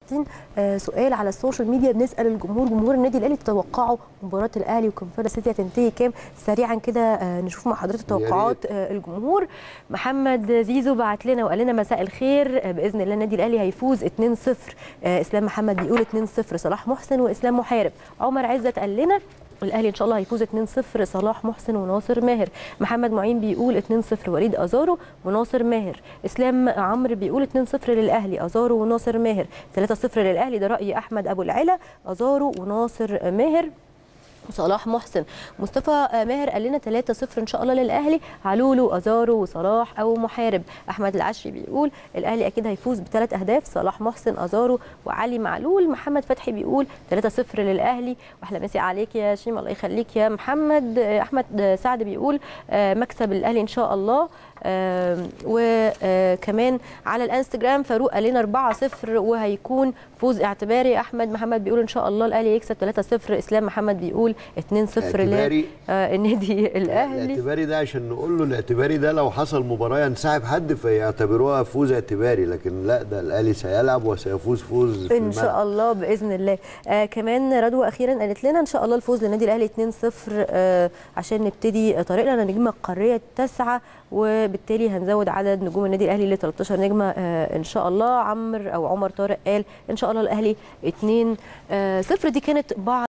آه، سؤال على السوشيال ميديا بنسال الجمهور جمهور النادي الاهلي تتوقعوا مباراه الاهلي وكونفدراليه سيتي هتنتهي كام سريعا كده آه، نشوف مع حضرتك يا ريت. توقعات آه، الجمهور محمد زيزو بعت لنا وقال لنا مساء الخير آه، باذن الله النادي الاهلي هيفوز 2-0 آه، اسلام محمد بيقول 2-0 صلاح محسن واسلام محارب عمر عزت قال لنا الاهلي ان شاء الله هيفوز 2-0 صلاح محسن وناصر ماهر محمد معين بيقول 2-0 وليد ازارو وناصر ماهر اسلام عمرو بيقول 2-0 للاهلي ازارو وناصر ماهر 3-0 للاهلي ده راي احمد ابو العلا ازارو وناصر ماهر وصلاح محسن مصطفى ماهر قال لنا 3-0 ان شاء الله للاهلي علولو ازارو وصلاح او محارب احمد العشري بيقول الاهلي اكيد هيفوز بثلاث اهداف صلاح محسن ازارو وعلي معلول محمد فتحي بيقول 3-0 للاهلي واحلى مسي عليك يا شيم الله يخليك يا محمد احمد سعد بيقول آه، مكسب الاهلي ان شاء الله آم، وكمان على الانستجرام فاروق قال لنا 4-0 وهيكون فوز اعتباري احمد محمد بيقول ان شاء الله الاهلي يكسب 3-0 اسلام محمد بيقول 2-0 اعتباري للنادي الاهلي الاعتباري ده عشان نقول له الاعتباري ده لو حصل مباراه ينسحب حد فيعتبروها فوز اعتباري لكن لا ده الاهلي سيلعب وسيفوز فوز في ان شاء الملعب. الله باذن الله آه كمان رضوى اخيرا قالت لنا ان شاء الله الفوز للنادي الاهلي 2-0 آه عشان نبتدي طريقنا للنجمه القاريه التاسعه وبالتالي هنزود عدد نجوم النادي الاهلي ل 13 نجمه آه ان شاء الله عمرو او عمر طارق قال ان شاء الله الاهلي 2-0 دي كانت بعض